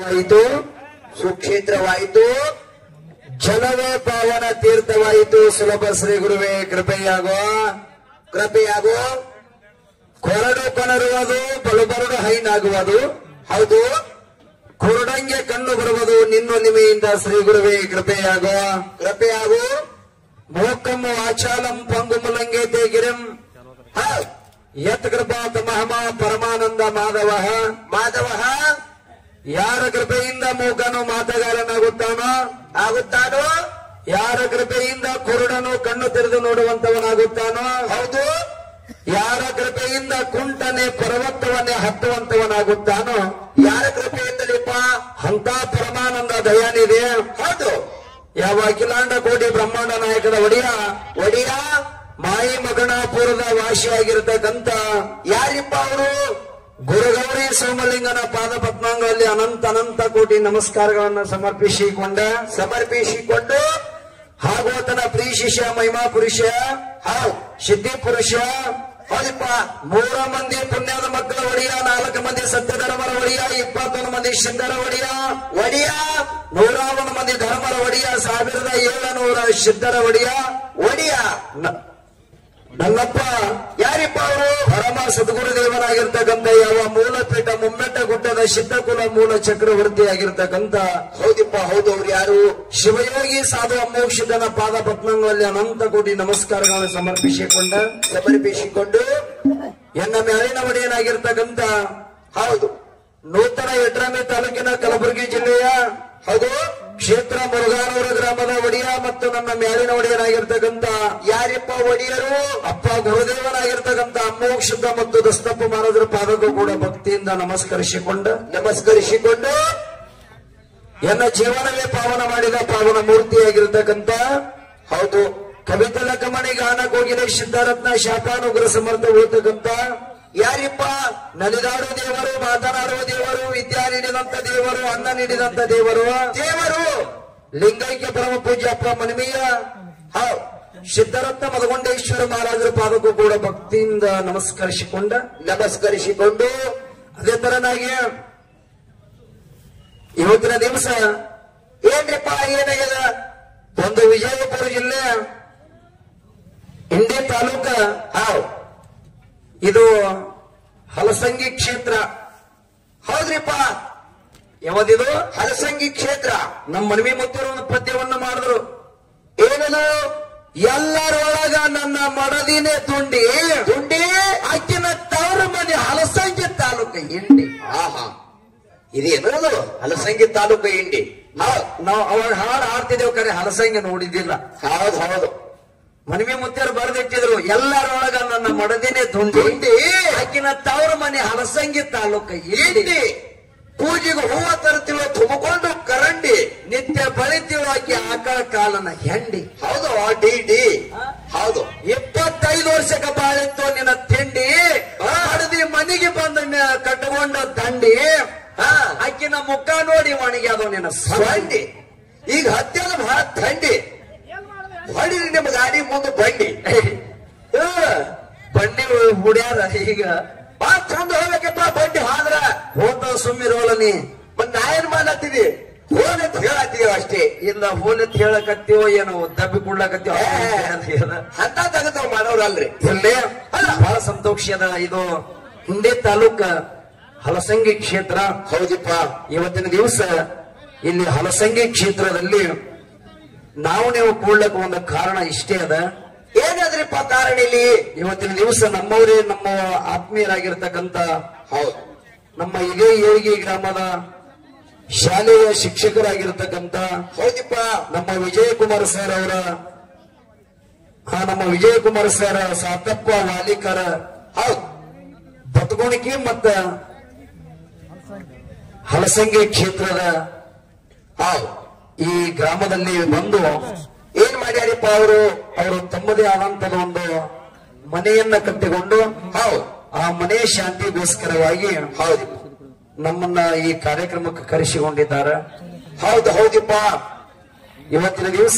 ಆಯಿತು ಸುಕ್ಷೇತ್ರವಾಯಿತು ಜಲವೇ ಪಾವನ ತೀರ್ಥವಾಯಿತು ಸುಲಭ ಶ್ರೀ ಗುರುವೇ ಕೃಪೆಯಾಗೋ ಕೃಪೆಯಾಗೋ ಕೊರಡು ಕೊನರುವುದು ಬಳುಬರಡು ಹೈನಾಗುವುದು ಹೌದು ಕುರುಡಂಗೆ ಕಣ್ಣು ಬರುವುದು ನಿನ್ನೊಲಿಮೆಯಿಂದ ಶ್ರೀ ಗುರುವೇ ಕೃಪೆಯಾಗೋ ಕೃಪೆಯಾಗೋ ಮೋಕಮ್ಮ ವಾಚಾಲಂ ಪಂಗುಮುಲಂಗೆ ತೇಗಿರಂ ಯತ್ ಕೃಪಾತ ಮಹಮ ಪರಮಾನಂದ ಮಾಧವ ಮಾಧವ ಯಾರ ಕೃಪೆಯಿಂದ ಮೂಕನು ಮಾತಗಾರನಾಗುತ್ತಾನೋ ಆಗುತ್ತಾನೋ ಯಾರ ಕೃಪೆಯಿಂದ ಕುರುಡನು ಕಣ್ಣು ತೆರೆದು ನೋಡುವಂತವನಾಗುತ್ತಾನೋ ಹೌದು ಯಾರ ಕೃಪೆಯಿಂದ ಕುಂಟನೆ ಪರ್ವತವನ್ನೇ ಹತ್ತುವಂತವನಾಗುತ್ತಾನೋ ಯಾರ ಕೃಪೆಯಿಂದಲಿಪ್ಪ ಅಂತ ಪರಮಾನಂದ ದಯಾನಿದೆ ಹೌದು ಯಾವ ಅಖಿಲಾಂಡ ಕೋಟಿ ಬ್ರಹ್ಮಾಂಡ ನಾಯಕದ ಒಡೆಯ ಒಡೆಯ ಮಾಯಿ ಮಗನಾಪುರದ ವಾಸಿಯಾಗಿರ್ತಕ್ಕಂಥ ಯಾರಿಪ್ಪ ಅವರು ಗುರುಗೌರಿ ಸೋಮಲಿಂಗನ ಪಾದ ಪದ್ಮಾಂಗದಲ್ಲಿ ಅನಂತ ಅನಂತ ಕೋಟಿ ನಮಸ್ಕಾರಗಳನ್ನು ಸಮರ್ಪಿಸಿಕೊಂಡ ಸಮರ್ಪಿಸಿಕೊಂಡು ಹಾಗೂ ಆತನ ಪ್ರೀ ಶಿಷ್ಯ ಮಹಿಮಾ ಪುರುಷ ಹಾಗೂ ಸಿದ್ಧಿ ಪುರುಷ ಹೌದಪ್ಪ ಮೂರ ಮಂದಿ ಪುಣ್ಯದ ಮಕ್ಕಳ ಒಡೆಯ ನಾಲ್ಕು ಮಂದಿ ಸತ್ಯಧರ್ಮರ ಒಡೆಯ ಇಪ್ಪತ್ತೊಂದು ಮಂದಿ ಸಿದ್ಧರ ಒಡೆಯ ಒಡೆಯ ನೂರ ಒಂದು ಮಂದಿ ಧರ್ಮರ ಒಡೆಯ ಸಾವಿರದ ಏಳುನೂರ ಸಿದ್ಧರ ಒಡೆಯ ಒಡೆಯ ನ- ನನ್ನಪ್ಪ ಯಾರಿಪ್ಪ ಅವರು ಪರಮ ಸದ್ಗುರುದೇವನಾಗಿರ್ತಕ್ಕಂಥ ಯಾವ ಮೂಲಪೀಠ ಮುಮ್ಮೆಟ್ಟ ಗುಡ್ಡದ ಸಿದ್ಧಕುಲ ಮೂಲ ಚಕ್ರವರ್ತಿ ಆಗಿರ್ತಕ್ಕಂಥ ಹೌದಿಪ್ಪ ಹೌದು ಅವ್ರು ಯಾರು ಶಿವಯೋಗಿ ಸಾಧು ಅಮೋಕ್ಷಿತನ ಪಾದ ಪದ್ಮಗಳಲ್ಲಿ ಅನಂತ ಕೋಟಿ ನಮಸ್ಕಾರಗಳನ್ನು ಸಮರ್ಪಿಸಿಕೊಂಡ ಸಮರ್ಪಿಸಿಕೊಂಡು ಎನ್ನ ಮೇಲಿನ ಒಡೆಯನಾಗಿರ್ತಕ್ಕಂಥ ಹೌದು ನೂತನ ಯಡ್ರಾಮಿ ತಾಲೂಕಿನ ಕಲಬುರಗಿ ಜಿಲ್ಲೆಯ ಹಾಗೂ ಕ್ಷೇತ್ರ ಮುರುಘಾನೂರ ಗ್ರಾಮದ ಒಡೆಯ ಮತ್ತು ನನ್ನ ಮೇಲಿನ ಒಡೆಯನಾಗಿರ್ತಕ್ಕಂಥ ಯಾರಿಪ್ಪ ಒಡೆಯರು ಅಪ್ಪ ಗುರುದೇವನಾಗಿರ್ತಕ್ಕಂಥ ಅಮೋಕ್ಷಿತ ಮತ್ತು ದಸ್ತಪ್ಪ ಮಹಾರಾಜರ ಪಾದಕ್ಕೂ ಕೂಡ ಭಕ್ತಿಯಿಂದ ನಮಸ್ಕರಿಸಿಕೊಂಡ ನಮಸ್ಕರಿಸಿಕೊಂಡು ಎನ್ನ ಜೀವನವೇ ಪಾವನ ಮಾಡಿದ ಪಾವನ ಮೂರ್ತಿಯಾಗಿರ್ತಕ್ಕಂಥ ಹೌದು ಕವಿತಲ ಕಮಣಿ ಗಾನ ಕೋಗಿಲೆ ಸಿದ್ಧಾರತ್ನ ಶಾಪಾನುಗ್ರ ಸಮರ್ಥ ಹೋಗ್ತಕ್ಕಂಥ ಯಾರಿಪ್ಪ ನಲಿದಾಡುವ ದೇವರು ಮಾತನಾಡುವ ದೇವರು ವಿದ್ಯಾ ನೀಡಿದಂತ ದೇವರು ಅನ್ನ ನೀಡಿದಂತ ದೇವರು ದೇವರು ಲಿಂಗೈಕ್ಯ ಪರಮ ಪೂಜ್ಯಪ್ಪ ಮನಮೀಯ ಹೌ ಸಿದ್ಧರತ್ನ ಮದಗೊಂಡೇಶ್ವರ ಮಹಾರಾಜರ ಪಾದಕ್ಕೂ ಕೂಡ ಭಕ್ತಿಯಿಂದ ನಮಸ್ಕರಿಸಿಕೊಂಡ ನಮಸ್ಕರಿಸಿಕೊಂಡು ಅದೇ ತರನಾಗಿ ಇವತ್ತಿನ ದಿವಸ ಏನ್ರಿಪ್ಪ ಏನಾಗ್ಯದ ಒಂದು ವಿಜಯಪುರ ಜಿಲ್ಲೆ ಇಂಡಿ ತಾಲೂಕ ಹಾವ್ ಇದು ಹಲಸಂಗಿ ಕ್ಷೇತ್ರ ಹೌದ್ರಿಪ್ಪ ಯಾವದಿದು ಹಲಸಂಗಿ ಕ್ಷೇತ್ರ ನಮ್ಮ ಮನವಿ ಮುತ್ತಿರೋ ಒಂದು ಪದ್ಯವನ್ನ ಮಾಡಿದ್ರು ಏನದು ಎಲ್ಲರೊಳಗ ನನ್ನ ಮಡದಿನೇ ತುಂಡಿ ತುಂಡಿ ಆಕಿನ ತವರ ಮನೆ ಹಲಸಂಗಿ ತಾಲೂಕ ಇಂಡಿ ಆಹಾ ಇದೇನದು ಹಲಸಂಗಿ ತಾಲೂಕು ಇಂಡಿ ನಾವು ಅವಾಗ ಹಾಡು ಹಾಡ್ತಿದ್ದೇವೆ ಕರೆ ಹಲಸಂಗಿ ನೋಡಿದ್ದಿಲ್ಲ ಹೌದು ಹೌದು ಮನವಿ ಮುತ್ಯರು ಬರೆದಿಟ್ಟಿದ್ರು ಎಲ್ಲರೊಳಗ ನನ್ನ ಮಡದಿನೇ ತುಂಡಿ ಆಕಿನ ತವರ ಮನೆ ಹಲಸಂಗಿ ತಾಲೂಕ ಇಂಡಿ ಪೂಜೆಗೆ ಹೂವ ತರ್ತೀವೋ ತುಂಬಿಕೊಂಡು ಕರಂಡಿ ನಿತ್ಯ ಬಳಿತೀವೋ ಆಕಿ ಆಕಳ ಕಾಲನ ಹೆಂಡಿ ಹೌದು ಡಿ ಡಿ ಹೌದು ಇಪ್ಪತ್ತೈದು ವರ್ಷಕ್ಕೆ ಬಾಳಿತ್ತು ನಿನ್ನ ತಿಂಡಿ ಹಡದಿ ಮನೆಗೆ ಬಂದ ಮ್ಯಾ- ಕಟ್ಟಕೊಂಡ ದಂಡಿ ಆಕಿನ ಮುಖ ನೋಡಿ ಒಣಗ್ಯಾದೋ ನಿನ್ನ ಸಂಡಿ ಈಗ ಹತ್ಯದ ಬಹಳ ಥಂಡಿ ಹೊಡಿರಿ ನಿಮ್ಮ ಗಾಡಿ ಮುಂದೆ ಬಂಡಿ ಆ, ಬಂಡಿ ಹುಡ್ಯಾರ ಈಗ ಬಾ ಚಂದ ಹೋಗ್ಬೇಕಪ್ಪ ಬಂಡಿ ಹಾದ್ರ ಹೋತ ಸುಮ್ಮಿರೋಲ್ಲ ನೀ ಮತ್ ನಾ ಏನ್ ಮಾಡತ್ತೀವಿ ಹೋನ್ ಅಂತ ಹೇಳತ್ತೀವಿ ಅಷ್ಟೇ ಇಲ್ಲ ಹೋನ್ ಅಂತ ಹೇಳಕತ್ತೀವೋ ಏನೋ ದಬ್ಬಿ ಕುಡ್ಲಕತ್ತೀವೋ ಅಂತ ತಗತಾವ್ ಮಾಡೋರಲ್ರಿ ಇಲ್ಲೇ ಅಲ್ಲ ಬಹಳ ಸಂತೋಷ ಅದ ಇದು ಹಿಂದೆ ತಾಲೂಕ ಹಲಸಂಗಿ ಕ್ಷೇತ್ರ ಹೌದಿಪ್ಪ ಇವತ್ತಿನ ದಿವಸ ಇಲ್ಲಿ ಹಲಸಂಗಿ ಕ್ಷೇತ್ರದಲ್ಲಿ ನಾವು ನೀವು ಕೂಡ್ಲಕ್ಕ ಒಂದು ಕಾರಣ ಇಷ್ಟೇ ಅದ ಏನಾದ್ರಿಪ್ಪ ಕಾರಣ ಇಲ್ಲಿ ಇವತ್ತಿನ ದಿವಸ ನಮ್ಮವರೇ ನಮ್ಮ ಆತ್ಮೀಯರಾಗಿರ್ತಕ್ಕಂಥ ಹೌದು ನಮ್ಮ ಇದೇ ಏಳಿಗೆ ಗ್ರಾಮದ ಶಾಲೆಯ ಶಿಕ್ಷಕರಾಗಿರ್ತಕ್ಕಂಥ ಹೌದಿಪ್ಪ ನಮ್ಮ ವಿಜಯಕುಮಾರ್ ಸರ್ ಅವರ ಆ ನಮ್ಮ ವಿಜಯಕುಮಾರ್ ಸರ್ ಸಾತಪ್ಪ ವಾಲಿಕರ ಹೌದು ಬತ್ಗುಣಿಕೆ ಮತ್ತ ಹಲಸಂಗಿ ಕ್ಷೇತ್ರದ ಹೌದು ಈ ಗ್ರಾಮದಲ್ಲಿ ಬಂದು ಏನ್ ಮಾಡ್ಯಾರಿಪ್ಪ ಅವರು ಅವರು ತಮ್ಮದೇ ಆದಂತದ ಒಂದು ಮನೆಯನ್ನ ಕಟ್ಟಿಕೊಂಡು ಹೌದು ಆ ಮನೆಯ ಶಾಂತಿಗೋಸ್ಕರವಾಗಿ ಹೌದು ನಮ್ಮನ್ನ ಈ ಕಾರ್ಯಕ್ರಮಕ್ಕೆ ಕರೆಸಿಕೊಂಡಿದ್ದಾರೆ ಹೌದು ಹೌದಿಪ್ಪ ಇವತ್ತಿನ ದಿವಸ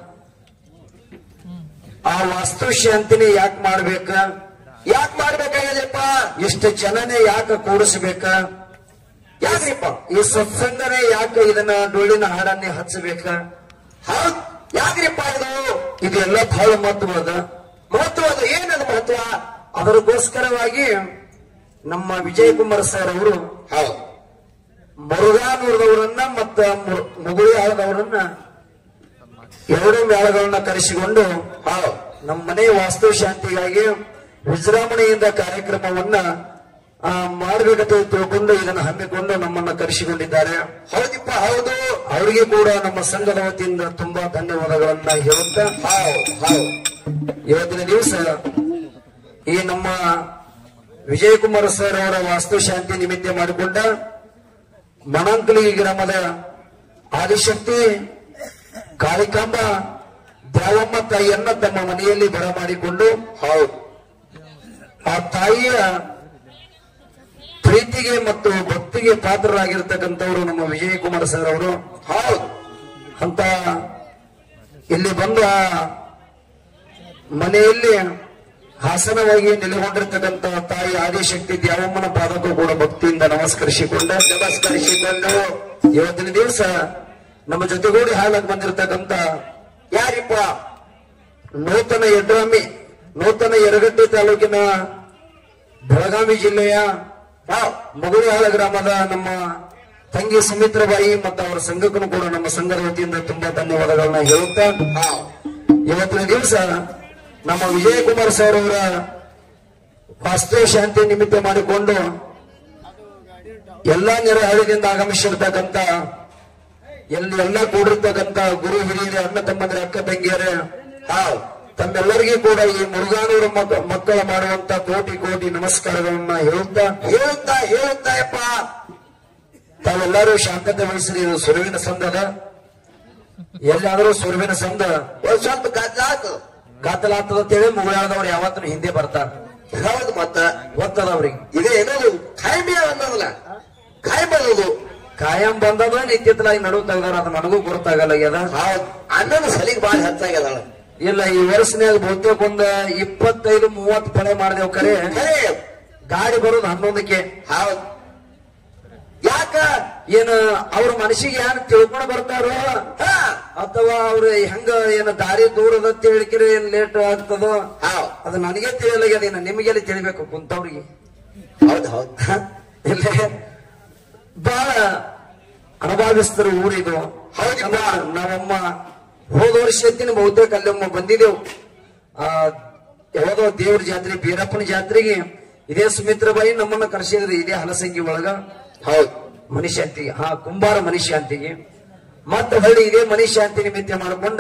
ಆ ವಾಸ್ತು ಶಾಂತಿನೇ ಯಾಕೆ ಮಾಡ್ಬೇಕ ಯಾಕೆ ಮಾಡ್ಬೇಕಾಗ್ಯದಪ್ಪ ಇಷ್ಟು ಜನನೇ ಯಾಕೆ ಕೂಡಿಸ್ಬೇಕ ಯಾಕ್ರಿಪ್ಪ ಈ ಸತ್ಸಂಗನೇ ಯಾಕೆ ಇದನ್ನ ಡೊಳ್ಳಿನ ಹಾಡನ್ನೇ ಹಚ್ಚಬೇಕ ಹೌದ್ ಯಾಕ್ರಿಪ್ಪ ಇದು ಇದೆಲ್ಲ ಬಹಳ ಮಹತ್ವದ ಮಹತ್ವದ ಏನದು ಮಹತ್ವ ಅದಕ್ಕೋಸ್ಕರವಾಗಿ ನಮ್ಮ ವಿಜಯ್ ಕುಮಾರ್ ಸರ್ ಅವರು ಹೌದು ಮುರುಘಾನೂರದವರನ್ನ ಮತ್ತ ಮು- ಮುಗುಳಿ ಆಳದವರನ್ನ ಎರಡು ಮೇಳಗಳನ್ನ ಕರೆಸಿಕೊಂಡು ಹೌದು ನಮ್ಮ ಮನೆ ವಾಸ್ತು ಶಾಂತಿಗಾಗಿ ವಿಜೃಂಭಣೆಯಿಂದ ಕಾರ್ಯಕ್ರಮವನ್ನ ಆ, ಮಾಡ್ಬೇಕಂತ ತಿಳ್ಕೊಂಡು ಇದನ್ನ ಹಮ್ಮಿಕೊಂಡು ನಮ್ಮನ್ನ ಕರೆಸಿಕೊಂಡಿದ್ದಾರೆ ಹೌದಿಪ್ಪ ಹೌದು ಅವರಿಗೆ ಕೂಡ ನಮ್ಮ ಸಂಘದ ವತಿಯಿಂದ ತುಂಬಾ ಧನ್ಯವಾದಗಳನ್ನ ಹೇಳುತ್ತಾ ಹೌದು ಹೌದು ಇವತ್ತಿನ ದಿವಸ ಈ ನಮ್ಮ ವಿಜಯಕುಮಾರ್ ಸರ್ ಅವರ ವಾಸ್ತು ಶಾಂತಿ ನಿಮಿತ್ತ ಮಾಡಿಕೊಂಡ ಮಣಂಕಲಿ ಗ್ರಾಮದ ಆದಿಶಕ್ತಿ ಕಾಳಿಕಾಂಬ ದ್ಯಾವಮ್ಮ ತಾಯಿಯನ್ನ ತಮ್ಮ ಮನೆಯಲ್ಲಿ ಬರಮಾಡಿಕೊಂಡು ಹೌದು ಆ ತಾಯಿಯ ಪ್ರೀತಿಗೆ ಮತ್ತು ಭಕ್ತಿಗೆ ಪಾತ್ರರಾಗಿರ್ತಕ್ಕಂಥವರು ನಮ್ಮ ವಿಜಯಕುಮಾರ್ ಸರ್ ಅವರು ಹೌದು ಅಂತ ಇಲ್ಲಿ ಬಂದು ಆ ಮನೆಯಲ್ಲಿ ಹಾಸನವಾಗಿ ನೆಲೆಗೊಂಡಿರ್ತಕ್ಕಂಥ ತಾಯಿ ಆದಿಶಕ್ತಿ ದ್ಯಾವಮ್ಮನ ಪಾದಕ್ಕೂ ಕೂಡ ಭಕ್ತಿಯಿಂದ ನಮಸ್ಕರಿಸಿಕೊಂಡ ನಮಸ್ಕರಿಸಿಕೊಂಡು ಇವತ್ತಿನ ದಿವಸ ನಮ್ಮ ಜೊತೆಗೂಡಿ ಹಾಳಾಗಿ ಬಂದಿರತಕ್ಕಂಥ ಯಾರಿಪ್ಪ ನೂತನ ಯಡ್ರಾಮಿ ನೂತನ ಯರಗಟ್ಟಿ ತಾಲೂಕಿನ ಬೆಳಗಾವಿ ಜಿಲ್ಲೆಯ ಮಗುಳಿಹಾಳ ಗ್ರಾಮದ ನಮ್ಮ ತಂಗಿ ಸುಮಿತ್ರಬಾಯಿ ಮತ್ತು ಅವರ ಸಂಘಕ್ಕೂ ಕೂಡ ನಮ್ಮ ಸಂಘದ ವತಿಯಿಂದ ತುಂಬಾ ಧನ್ಯವಾದಗಳನ್ನ ಹೇಳುತ್ತಾ ಹೌದು ಇವತ್ತಿನ ದಿವಸ ನಮ್ಮ ವಿಜಯಕುಮಾರ್ ಸರ್ ಅವರ ವಾಸ್ತು ಶಾಂತಿ ನಿಮಿತ್ತ ಮಾಡಿಕೊಂಡು ಎಲ್ಲಾ ನೆರೆಹಳ್ಳಿದಿಂದ ಆಗಮಿಸಿರ್ತಕ್ಕಂಥ ಎಲ್ಲಿ ಎಲ್ಲ ಕೂಡಿರ್ತಕ್ಕಂಥ ಗುರು ಹಿರಿಯರ ಅಣ್ಣ ತಮ್ಮಂದ್ರ ಅಕ್ಕ ತಂಗಿಯರ ಹಾವ್ ತಮ್ಮೆಲ್ಲರಿಗೂ ಕೂಡ ಈ ಮುರುಘಾನೂರು ಮಕ್ಕ ಮಕ್ಕಳ ಮಾಡುವಂತ ಕೋಟಿ ಕೋಟಿ ನಮಸ್ಕಾರಗಳನ್ನ ಹೇಳುತ್ತಾ ಹೇಳುತ್ತಾ ಹೇಳುತ್ತಾ ಯಪ್ಪ ತಾವೆಲ್ಲರೂ ಶಾಂತತೆ ವಹಿಸಿರಿ ಇದು ಸುರುವಿನ ಸಂದದ ಎಲ್ಲಾದರೂ ಸುರುವಿನ ಸಂದ ಒಂದ್ ಸ್ವಲ್ಪ ಗದ್ದಾತು ಗಾತಲಾಗ್ತದ ಅಂತೇಳಿ ಮುಗಳಾದವ್ರು ಯಾವತ್ತೂ ಹಿಂದೆ ಬರ್ತಾರ ಹೌದು ಮತ್ತ ಗೊತ್ತದ ಅವ್ರಿಗೆ ಇದೇ ಏನದು ಖಾಯ್ಮೆ ಅನ್ನೋದಲ್ಲ ಖಾಯ್ ಬರೋದು ಕಾಯಂ ಬಂದದ ನಿತ್ಯತಲಾಗಿ ನಡುವು ತೆಗ್ದಾರ ಅದು ನನಗೂ ಗೊತ್ತಾಗಲ್ಲ ಆಗ್ಯದ ಹೌದು ಅನ್ನದ ಸಲಿಗೆ ಬಾಳ ಹೆಚ್ಚಾಗ್ಯದಳ ಇಲ್ಲ ಈ ವರ್ಷನ್ಯಾಗ ಬಹುತೇಕ ಒಂದ ಇಪ್ಪತ್ತೈದು ಮೂವತ್ತು ಪಡೆ ಮಾಡಿದೆವು ಕರೆ ಖರೆ ಗಾಡಿ ಬರೋದು ಹನ್ನೊಂದಕ್ಕೆ ಹೌದು ಯಾಕ ಏನ ಅವ್ರ ಮನಸ್ಸಿಗೆ ಏನ್ ತಿಳ್ಕೊಂಡು ಬರ್ತಾರೋ ಹಾ ಅಥವಾ ಅವ್ರ ಹೆಂಗ ಏನ ದಾರಿ ದೂರದ ತಿಳಿಕಿರಿ ಏನ್ ಲೇಟ್ ಆಗ್ತದೋ ಹೌದು ಅದು ನನಗೆ ತಿಳಿಯಲಾಗ್ಯದ ಏನ ನಿಮಗೆಲ್ಲಿ ತಿಳಿಬೇಕು ಕುಂತವ್ರಿಗೆ ಹೌದು ಹೌದು ಇಲ್ಲೇ ಬಹಳ ಅನುಭವಿಸ್ತಾರ ಊರಿದು ಹೌದಪ್ಪ. ನಮ್ಮಮ್ಮ ಹೋದ ವರ್ಷ ಎತ್ತಿನ ಬಹುತೇಕ ಅಲ್ಲೊಮ್ಮ ಬಂದಿದ್ದೆವು ಆ ಯಾವುದೋ ದೇವ್ರ ಜಾತ್ರೆ ಬೀರಪ್ಪನ ಜಾತ್ರೆಗೆ ಇದೇ ಸುಮಿತ್ರಬಾಯಿ ನಮ್ಮನ್ನ ಕರೆಸಿದ್ರಿ ಇದೇ ಹಲಸಂಗಿ ಒಳಗ ಹೌದು ಮನುಷ್ಯಾಂತಿಗೆ ಹಾ ಕುಂಬಾರ ಮನುಷ್ಯಾಂತಿಗೆ ಮತ್ತೆ ಹೊಳ್ಳಿ ಇದೇ ಮನುಷ್ಯಾಂತಿ ನಿಮಿತ್ತ ಮಾಡ್ಕೊಂಡ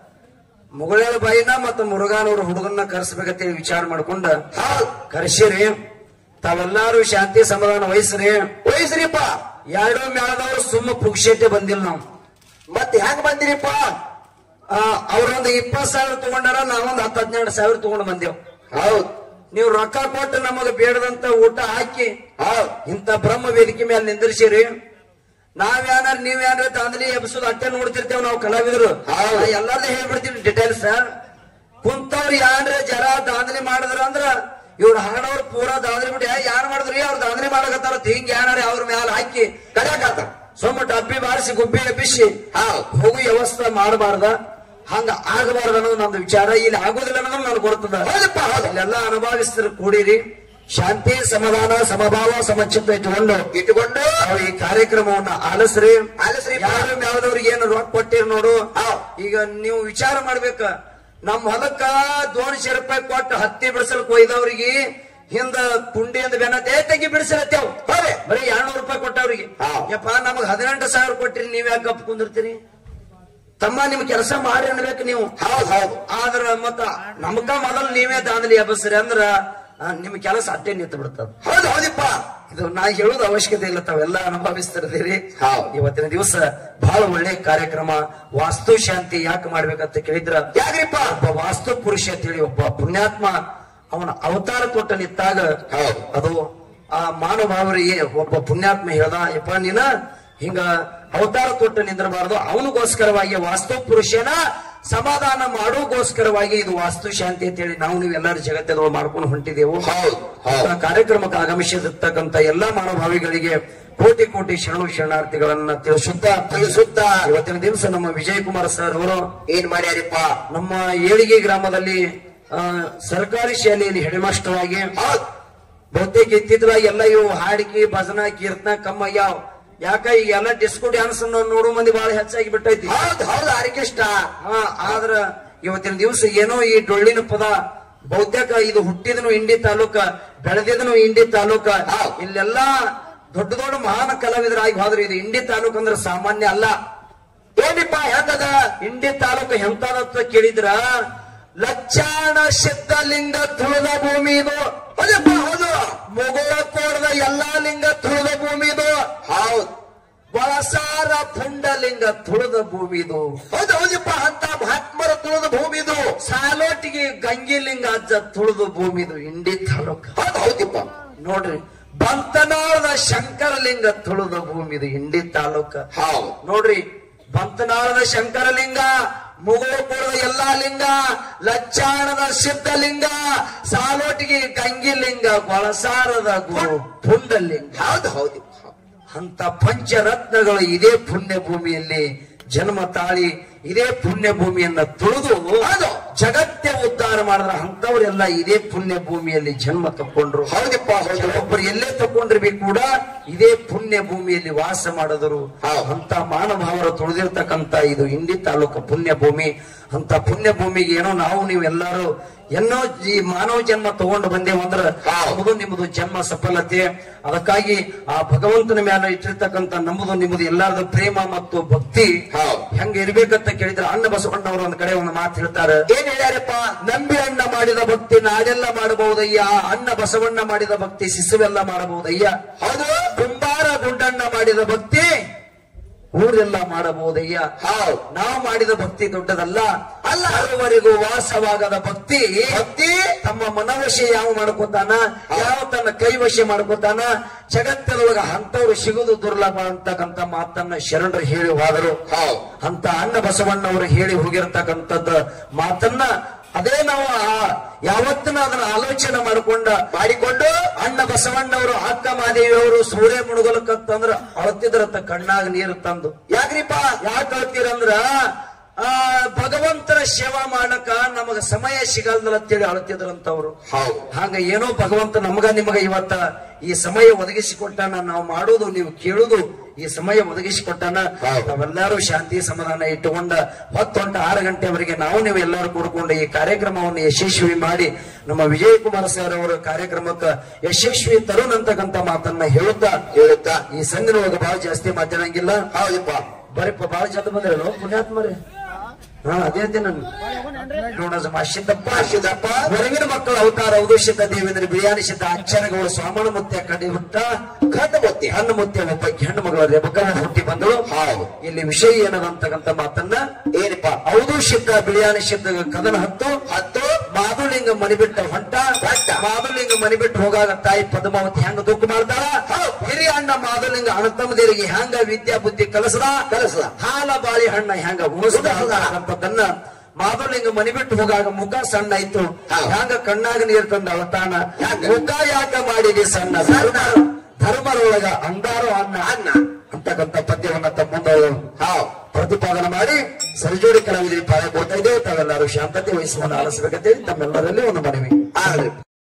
ಮುಗಳೇಳ ಬಾಯಿನ ಮತ್ತು ಮುರುಘಾನವ್ರ ಹುಡುಗನ್ನ ಕರೆಸ್ಬೇಕಂತೇಳಿ ವಿಚಾರ ಮಾಡ್ಕೊಂಡ ಹೌದು ಕರ್ಸಿರಿ ತಾವೆಲ್ಲಾರು ಶಾಂತಿ ಸಮಾಧಾನ ವಹಿಸ್ರಿ ವಯಸ್ಸ್ರಿಪ್ಪ ಎರಡು ಮೇಳದವ್ರು ಸುಮ್ಮ ಪುಕ್ಷೇಟೆ ಬಂದಿಲ್ಲ ನಾವು ಮತ್ತೆ ಹೆಂಗ್ ಬಂದಿರಿಪ್ಪ ಆ, ಅವ್ರೊಂದು ಇಪ್ಪತ್ ಸಾವಿರ ತಗೊಂಡಾರ ನಾವೊಂದು ಹತ್ತು ಹದಿನೆರಡು ಸಾವಿರ ತಗೊಂಡು ಬಂದೆವು ಹೌದು ನೀವು ರೊಕ್ಕ ಕೊಟ್ಟು ನಮಗ ಬೇಡದಂತ ಊಟ ಹಾಕಿ ಹೌದು ಇಂಥ ಬ್ರಹ್ಮ ವೇದಿಕೆ ಮೇಲೆ ನಿಂದಿರ್ಸಿರಿ ನಾವ್ಯಾನಾರ ನೀವ್ಯಾನಾರ ದಾಂಧಲಿ ಎಬ್ಸೋದು ಅಟ್ಟೆ ನೋಡ್ತಿರ್ತೇವೆ ನಾವು ಕಲಾವಿದರು ಹೌದು. ಎಲ್ಲಾರ್ದು ಹೇಳ್ಬಿಡ್ತೀವಿ ಡಿಟೇಲ್ಸ್ ಕುಂತವ್ರು ಯಾನ್ರ ಜರ ದಾಂಧಲಿ ಮಾಡಿದ್ರ ಅಂದ್ರ ಇವ್ರು ಹಾಡೋರು ಪೂರಾ ದಾಂಧಲಿ ಬಿಟ್ಟು ಯಾರು ಮಾಡಿದ್ರಿ ಅವ್ರು ದಾಂಧಲಿ ಮಾಡಕತ್ತಾರ ಹಿಂಗ್ ಯಾನಾರ ಅವ್ರ ಮ್ಯಾಲ ಹಾಕಿ ಕಡ್ಯಾಕಾತ ಸೊಮ್ಮ ಡಬ್ಬಿ ಬಾರಿಸಿ ಗುಬ್ಬಿ ಎಬ್ಬಿಸಿ ಹೌದು ಹೋಗು ವ್ಯವಸ್ಥೆ ಮಾಡಬಾರ್ದ ಹಂಗ ಆಗಬಾರ್ದು ಅನ್ನೋದು ನಂದು ವಿಚಾರ ಇಲ್ಲಿ ಆಗೋದಿಲ್ಲ ಅನ್ನೋದು ನನಗೆ ಗೊತ್ತದ ಹೌದಪ್ಪ ಹೌದು ಇಲ್ಲೆಲ್ಲ ಅನುಭವಿಸ್ತಾರೆ ಕೂಡಿರಿ ಶಾಂತಿ ಸಮಾಧಾನ ಸಮಭಾವ ಸಮಚಿತ್ತ ಇಟ್ಟುಕೊಂಡು ಇಟ್ಟುಕೊಂಡು ನಾವು ಈ ಕಾರ್ಯಕ್ರಮವನ್ನ ಆಲಿಸ್ರಿ ಆಲಿಸ್ರಿ. ಯಾರು ಯಾವ್ದವ್ರಿಗೆ ಏನು ರೊಕ್ಕ ಕೊಟ್ಟಿರಿ ನೋಡು ಹೌದ್. ಈಗ ನೀವು ವಿಚಾರ ಮಾಡ್ಬೇಕ ನಮ್ ಹೊಲಕ್ಕ ದೋನ್ಶೆ ರೂಪಾಯಿ ಕೊಟ್ಟು ಹತ್ತಿ ಬಿಡಿಸಲ್ ಕೊಯ್ದವ್ರಿಗೆ ಹಿಂದ ಕುಂಡಿಯಿಂದ ಬೆನ್ನತ್ತೆ ತೆಗಿ ಬಿಡಿಸಲತ್ತೇವ್ ಹೌದೇ ಬರೀ ಎರಡ್ನೂರು ರೂಪಾಯಿ ಕೊಟ್ಟವ್ರಿಗೆ ಹೌದ್. ಯಪ್ಪ ನಮಗ್ ಹದಿನೆಂಟು ಸಾವಿರ ಕೊಟ್ಟಿರಿ ನೀವ್ ಯಾಕೆ ಕಪ್ ಕುಂದಿರ್ತೀರಿ ತಮ್ಮ ನಿಮ್ ಕೆಲಸ ಮಾಡಿ ಅನ್ಬೇಕು ನೀವು ಹೌದು ಹೌದು ಆದ್ರ ಮತ್ತ ನಮಗ ಮೊದಲು ನೀವೇ ದಾಂಧಲಿ ಎಬ್ಬಸ್ರಿ ಅಂದ್ರ ಆ, ನಿಮ್ ಕೆಲಸ ಅಟ್ಟೆ ನಿಂತು ಬಿಡ್ತದ ಹೌದು ಹೌದಿಪ್ಪ ಇದು ನಾ ಹೇಳೋದು ಅವಶ್ಯಕತೆ ಇಲ್ಲ ತಾವೆಲ್ಲ ಅನುಭವಿಸ್ತಿರ್ತೀರಿ ಹೌದು. ಇವತ್ತಿನ ದಿವಸ ಬಹಳ ಒಳ್ಳೆ ಕಾರ್ಯಕ್ರಮ ವಾಸ್ತು ಶಾಂತಿ ಯಾಕೆ ಮಾಡ್ಬೇಕಂತ ಕೇಳಿದ್ರ ಯಾಕ್ರಿಪ್ಪ ಒಬ್ಬ ವಾಸ್ತು ಪುರುಷ ಅಂತೇಳಿ ಒಬ್ಬ ಪುಣ್ಯಾತ್ಮ ಅವನ ಅವತಾರ ಕೊಟ್ಟ ನಿಂತಾಗ ಹೌದು. ಅದು ಆ ಮಾನವರಿಗೆ ಒಬ್ಬ ಪುಣ್ಯಾತ್ಮ ಹೇಳ್ದ ಯಪ್ಪ ನೀನ ಹಿಂಗ ಅವತಾರ ತೊಟ್ಟು ನಿಂದಿರಬಾರದು ಅವನಿಗೋಸ್ಕರವಾಗಿ ವಾಸ್ತು ಪುರುಷನ ಸಮಾಧಾನ ಮಾಡೋಗೋಸ್ಕರವಾಗಿ ಇದು ವಾಸ್ತು ಶಾಂತಿ ಅಂತೇಳಿ ನಾವು ನೀವು ಎಲ್ಲರೂ ಜಗತ್ತದೊಳಗೆ ಮಾಡ್ಕೊಂಡು ಹೊಂಟಿದೆವು ಹೌದು ಹೌದು ಆ ಕಾರ್ಯಕ್ರಮಕ್ಕೆ ಆಗಮಿಸಿರ್ತಕ್ಕಂಥ ಎಲ್ಲಾ ಮಾನವಭಾವಿಗಳಿಗೆ ಕೋಟಿ ಕೋಟಿ ಶರಣು ಶರಣಾರ್ಥಿಗಳನ್ನ ತಿಳಿಸುತ್ತಾ ತಿಳಿಸುತ್ತಾ ಇವತ್ತಿನ ದಿವಸ ನಮ್ಮ ವಿಜಯಕುಮಾರ್ ಸರ್ ಅವರು ಏನ್ ಮಾಡ್ಯಾರಿಪ್ಪ ನಮ್ಮ ಏಳಿಗೆ ಗ್ರಾಮದಲ್ಲಿ ಆ, ಸರ್ಕಾರಿ ಶಾಲೆಯಲ್ಲಿ ಹೆಡ್ ಮಾಸ್ಟರ್ ಆಗಿ ಹೌದ್ ಬಹುತೇಕ ಇತ್ತಿತ್ತಲಾಗಿ ಎಲ್ಲ ಇವು ಹಾಡಿಕೆ ಭಜನ ಕೀರ್ತನ ಕಮ್ಮ ಯಾವ ಯಾಕ ಈಗ ಎಲ್ಲ ಡಿಸ್ಕೋ ಡ್ಯಾನ್ಸ್ ನೋಡೋ ಮಂದಿ ಬಹಳ ಹೆಚ್ಚಾಗಿ ಬಿಟ್ಟೈತಿ ಹೌದ್ ಹೌದ್ ಆರ್ಕೆಸ್ಟ್ರ ಹಾ ಆದ್ರ ಇವತ್ತಿನ ದಿವಸ ಏನೋ ಈ ಡೊಳ್ಳಿನ ಪದ ಬಹುತೇಕ ಇದು ಹುಟ್ಟಿದನು ಇಂಡಿ ತಾಲೂಕ ಬೆಳೆದಿದನು ಇಂಡಿ ತಾಲೂಕ ಹೌದ್. ಇಲ್ಲೆಲ್ಲಾ ದೊಡ್ಡ ದೊಡ್ಡ ಮಹಾನ್ ಕಲಾವಿದರಾಗಿ ಹೋದ್ರೆ ಇದು ಇಂಡಿ ತಾಲೂಕು ಅಂದ್ರೆ ಸಾಮಾನ್ಯ ಅಲ್ಲ ಏನಿಪ್ಪ ಹೆಂಗದ ಇಂಡಿ ತಾಲೂಕು ಎಂತದತ್ತ ಕೇಳಿದ್ರ ಲಚ್ಚಾಣ ಸಿದ್ಧಲಿಂಗ ತುಳಿದ ಭೂಮಿ ಇದು ಹೌದಪ್ಪ ಹೌದು ಮುಗುಳ ಕೋಡದ ಎಲ್ಲಾ ಲಿಂಗ ತುಳಿದ ಭೂಮಿ ಇದು ಹೌದ್ ಬಳಸಾರ ಪುಂಡಲಿಂಗ ತುಳಿದ ಭೂಮಿ ಇದು ಹೌದು ಹೌದಪ್ಪ ಅಂತ ಮಹಾತ್ಮರ ತುಳಿದ ಭೂಮಿ ಇದು ಸಾಲೋಟಿಗೆ ಗಂಗಿಲಿಂಗ ಅಜ್ಜ ತುಳಿದ ಭೂಮಿ ಇದು ಇಂಡಿ ತಾಲೂಕು ಹೌದ್ ಹೌದಪ್ಪ ನೋಡ್ರಿ ಬಂತನಾಳದ ಶಂಕರಲಿಂಗ ತುಳಿದ ಭೂಮಿ ಇದು ಇಂಡಿ ತಾಲೂಕ ಹೌದ್ ನೋಡ್ರಿ ಬಂತನಾಳದ ಶಂಕರಲಿಂಗ ಮುಗುಳು ಕೂಡದ ಎಲ್ಲಾ ಲಿಂಗ ಲಚ್ಚಾಣದ ಸಿದ್ಧಲಿಂಗ ಸಾಲೋಟಿಗೆ ಗಂಗಿಲಿಂಗ ಗೊಳಸಾರದ ಗುರು ಪುಂಡಲಿಂಗ ಹೌದ್ ಹೌದಪ್ಪ ಅಂತ ಪಂಚರತ್ನಗಳು ಇದೇ ಪುಣ್ಯ ಭೂಮಿಯಲ್ಲಿ ಜನ್ಮ ತಾಳಿ ಇದೇ ಪುಣ್ಯ ಭೂಮಿಯನ್ನ ತುಳಿದು ಹೌದು. ಜಗತ್ತೇ ಉದ್ಧಾರ ಮಾಡಿದ್ರ ಅಂತವರೆಲ್ಲ ಇದೇ ಪುಣ್ಯ ಭೂಮಿಯಲ್ಲಿ ಜನ್ಮ ತಕೊಂಡ್ರು ಹೌದಪ್ಪ ಹೌದು ಕೆಲವೊಬ್ಬರು ಎಲ್ಲೇ ತಕೊಂಡ್ರಿ ಕೂಡ ಇದೇ ಪುಣ್ಯ ಭೂಮಿಯಲ್ಲಿ ವಾಸ ಮಾಡಿದರು ಹೌದು. ಅಂತ ಮಾನಭಾವರ ತುಳಿದಿರ್ತಕ್ಕಂತ ಇದು ಇಂಡಿ ತಾಲೂಕು ಪುಣ್ಯ ಭೂಮಿ ಅಂತ ಪುಣ್ಯ ಭೂಮಿಗೆ ಏನೋ ನಾವು ನೀವು ಎಲ್ಲರೂ ಏನೋ ಈ ಮಾನವ ಜನ್ಮ ತಗೊಂಡು ಬಂದೇವಂದ್ರ ಹೌದು. ನಮ್ಮದು ನಿಮ್ಮದು ಜನ್ಮ ಸಫಲತೆ ಅದಕ್ಕಾಗಿ ಆ ಭಗವಂತನ ಮೇಲೆ ಇಟ್ಟಿರ್ತಕ್ಕಂಥ ನಮ್ಮದು ನಿಮ್ಮದು ಎಲ್ಲಾರದ ಪ್ರೇಮ ಮತ್ತು ಭಕ್ತಿ ಹೌದು. ಹೆಂಗ ಇರ್ಬೇಕಂತ ಕೇಳಿದ್ರೆ ಅಣ್ಣ ಬಸವಣ್ಣವರು ಒಂದ್ ಕಡೆ ಒಂದು ಮಾತು ಹೇಳ್ತಾರೆ ಏನ್ ಹೇಳ್ಯಾರಪ್ಪ ನಂಬಿ ಅಣ್ಣ ಮಾಡಿದ ಭಕ್ತಿ ನಾಡೆಲ್ಲ ಮಾಡಬಹುದಯ್ಯ ಅಣ್ಣ ಬಸವಣ್ಣ ಮಾಡಿದ ಭಕ್ತಿ ಶಿಶುವೆಲ್ಲ ಮಾಡಬಹುದಯ್ಯ ಹೌದು ಕುಂಬಾರ ಗುಂಡಣ್ಣ ಮಾಡಿದ ಭಕ್ತಿ ಊರೆಲ್ಲ ಮಾಡಬಹುದಯ್ಯ ಹೌದ್ ನಾವು ಮಾಡಿದ ಭಕ್ತಿ ದೊಡ್ಡದಲ್ಲ ಅಲ್ಲ ಅಲ್ಲಿವರೆಗೂ ವಾಸವಾಗದ ಭಕ್ತಿ ಭಕ್ತಿ ತಮ್ಮ ಮನವಶ ಯಾವ ಮಾಡ್ಕೋತಾನ ಯಾವ ತನ್ನ ಕೈವಶ ಮಾಡ್ಕೋತಾನ ಜಗತ್ತದೊಳಗ ಅಂತವ್ರು ಸಿಗುದು ದುರ್ಲಭ ಅಂತಕ್ಕಂತ ಮಾತನ್ನ ಶರಣರು ಹೇಳಿ ಹೋದರು ಹೌದ್ ಅಂತ ಅಣ್ಣ ಬಸವಣ್ಣವರು ಹೇಳಿ ಹೋಗಿರ್ತಕ್ಕಂಥದ್ದ ಮಾತನ್ನ ಅದೇ ನಾವು ಆ- ಯಾವತ್ತನ ಅದನ್ನ ಆಲೋಚನೆ ಮಾಡಿಕೊಂಡ ಮಾಡಿಕೊಂಡು ಅಣ್ಣ ಬಸವಣ್ಣವರು ಅಕ್ಕ ಮಾದೇವಿಯವರು ಸೂರ್ಯ ಮುಳುಗಲಕ್ಕಂತಂದ್ರ ಅಳತಿದ್ರತ್ತ ಕಣ್ಣಾಗ ನೀರು ತಂದು ಯಾಕ್ರಿಪ್ಪ ಯಾಕೆ ಅಳ್ತೀರಂದ್ರ ಆ ಭಗವಂತನ ಸೇವಾ ಮಾಡಕ ನಮಗ ಸಮಯ ಸಿಗಲ್ದಲ್ಲ ಅಂತೇಳಿ ಅಳ್ತಿದ್ರಂತವ್ರು ಹೌದ್ ಹಾಗ ಏನೋ ಭಗವಂತ ನಮಗ ನಿಮಗ ಇವತ್ತ ಈ ಸಮಯ ಒದಗಿಸಿಕೊಟ್ಟಾನ ನಾವು ಮಾಡೋದು ನೀವು ಕೇಳುದು ಈ ಸಮಯ ಒದಗಿಸಿಕೊಟ್ಟಾನ ಹೌದು. ನಾವೆಲ್ಲರೂ ಶಾಂತಿ ಸಮಾಧಾನ ಇಟ್ಟುಕೊಂಡ ಹೊತ್ತೊಂಟ ಆರು ಗಂಟೆವರೆಗೆ ನಾವು ನೀವು ಎಲ್ಲರೂ ಕೂಡ್ಕೊಂಡು ಈ ಕಾರ್ಯಕ್ರಮವನ್ನು ಯಶಸ್ವಿ ಮಾಡಿ ನಮ್ಮ ವಿಜಯಕುಮಾರ್ ಸರ್ ಅವರ ಕಾರ್ಯಕ್ರಮಕ್ಕೆ ಯಶಸ್ವಿ ತರುಣ್ ಅಂತಕ್ಕಂಥ ಮಾತನ್ನ ಹೇಳುತ್ತಾ ಹೇಳುತ್ತಾ ಈ ಸಂಘದೊಳಗೆ ಬಹಳ ಜಾಸ್ತಿ ಮಾತಾಡಂಗಿಲ್ಲ ಹೌದಪ್ಪ ಬರೀಪ್ಪ ಬಹಳ ಜನ ಬಂದ್ರಲ್ಲ ಪುಣ್ಯಾತ್ಮರೇ ಹಾ ಅದೇ ಅದೇ ನಾನು ನೋಡೋದು ಮಾಶಿದ್ದಪ್ಪ ಮಾಶಿದ್ದಪ್ಪ. ಹೊರಗಿನ ಮಕ್ಕಳು ಅವತಾರ ಔದುಷಿತ ದೇವೇಂದ್ರ ಬಿಳಿಯಾನಿಸಿದ್ದ ಅಕ್ಷರಗಳು ಸ್ವಾಮನ ಮುತ್ಯ ಕಡಿ ಹುಟ್ಟ ಖಂಡ ಮುತ್ತಿ ಹೆಣ್ಣು ಮುತ್ಯ ಒಬ್ಬ ಹೆಣ್ಣು ಮಗಳ ರೆಬಕನ ಹುಟ್ಟಿ ಬಂದಳು ಹೌದು ಇಲ್ಲಿ ವಿಷಯ ಏನದಂತಕ್ಕಂಥ ಮಾತನ್ನ ಏನಪ್ಪ ಔದುಷಿದ್ದ ಬಿಳಿಯಾನಿಸಿದ್ದ ಕದನ ಹತ್ತು ಹತ್ತು ಮಾದುಲಿಂಗ ಮನಿಬಿಟ್ಟ ಹೊಂಟ ಹೊಂಟ. ಮಾದುಲಿಂಗ ಮನಿಬಿಟ್ಟು ಹೋಗಾಗ ತಾಯಿ ಪದ್ಮಾವತಿ ಹೆಂಗ ದುಃಖ ಮಾಡ್ತಾಳ ಹಿರಿಯ ಅಣ್ಣ ಮಾದುಲಿಂಗ ಅಣ್ಣತಮ್ಮದೇರಿಗೆ ಹೆಂಗ ವಿದ್ಯಾ ಬುದ್ಧಿ ಕಲಸದ ಕಲಸದ. ಹಾಲ ಬಾಳಿ ಹಣ್ಣ ಹೆಂಗ ಉಣಿಸದ ಉಣಿಸ್ದ. ಅಂತದನ್ನ ಮಾದುಲಿಂಗ ಮನಿಬಿಟ್ಟು ಹೋಗಾಗ ಮುಖ ಸಣ್ಣ ಆಯ್ತು ಹೌದು. ಹೆಂಗ ಕಣ್ಣಾಗ ನೀರ್ ತಂದ ಅವತಾನ ಹೆಂಗ? ಮುಖ ಯಾಕ ಮಾಡಿದಿ ಸಣ್ಣ ಧರ್ಮ ಧರ್ಮರೊಳಗ ಅಂದಾರೋ ಅನ್ನ ಅನ್ನ. ಅಂತಕ್ಕಂಥ ಪದ್ಯವನ್ನ ತಮ್ಮ ಮುಂದೆ ಹೌದ್ ಪ್ರತಿಪಾದನೆ ಮಾಡಿ ಸರಿಜೋಡಿ ಕಲಾವಿದರಿಗೆ ಪಾಯ ಕೊಡ್ತಾ ಇದೆ ತಾವೆಲ್ಲರೂ ಶಾಂತತೆ ವಹಿಸುವ ಆಲಿಸಬೇಕಂತೇಳಿ ತಮ್ಮೆಲ್ಲರಲ್ಲಿ ಒಂದು ಮನವಿ ಆಗ್ಲಿ